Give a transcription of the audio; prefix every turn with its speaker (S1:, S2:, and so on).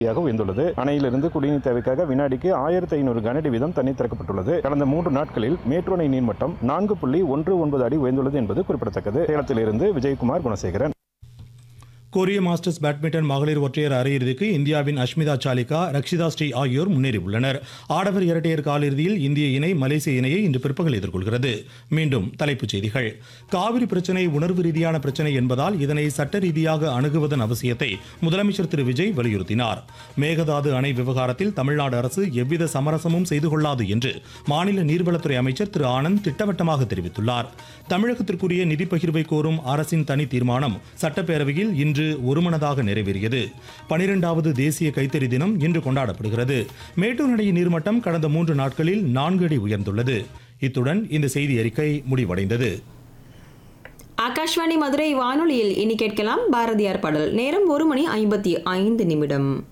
S1: யாக உயர்ந்துள்ளது அணையிலிருந்து குடிநீர் தேவைக்காக வினாடிக்கு ஆயிரத்தி ஐநூறு கனஅடி வீதம் தண்ணீர் திறக்கப்பட்டுள்ளது கடந்த மூன்று நாட்களில் மேட்டூர் அணை நீர்மட்டம் நான்கு புள்ளி ஒன்று ஒன்பது அடி உயர்ந்துள்ளது என்பது குறிப்பிடத்தக்கது சேலத்திலிருந்து விஜயகுமார் குணசேகரன்
S2: கொரிய மாஸ்டர்ஸ் பேட்மிண்டன் மகளிர் ஒற்றையர் அரையிறுதிக்கு இந்தியாவின் அஷ்மிதா சாலிகா ரக்ஷிதா ஸ்ரீ ஆகியோர் முன்னேறியுள்ளனர் ஆடவர் இரட்டையர் காலிறுதியில் இந்திய இணை மலேசிய இணையை இன்று பிற்பகல் எதிர்கொள்கிறது மீண்டும் தலைப்புச் செய்திகள் காவிரி பிரச்சினை உணர்வு ரீதியான பிரச்சினை என்பதால் இதனை சட்ட ரீதியாக அணுகுவதன் அவசியத்தை முதலமைச்சர் திரு விஜய் வலியுறுத்தினார் மேகதாது அணை விவகாரத்தில் தமிழ்நாடு அரசு எவ்வித சமரசமும் செய்து கொள்ளாது என்று மாநில நீர்வளத்துறை அமைச்சர் திரு ஆனந்த் திட்டவட்டமாக தெரிவித்துள்ளார் தமிழகத்திற்குரிய நிதி பகிர்வை கோரும் அரசின் தனி தீர்மானம் சட்டப்பேரவையில் இன்று ஒருமனதாக நிறைவேறியது பனிரெண்டாவது தேசிய கைத்தறி தினம் இன்று கொண்டாடப்படுகிறது மேட்டூர் அணையின் நீர்மட்டம் கடந்த மூன்று நாட்களில் நான்கு அடி உயர்ந்துள்ளது இத்துடன் இந்த செய்தி அறிக்கை முடிவடைந்தது
S3: ஆகாஷ்வாணி மதுரை வானொலியில் இனி கேட்கலாம் பாரதியார் பாடல் நேரம் ஒரு மணி ஐம்பத்தி ஐந்து நிமிடம்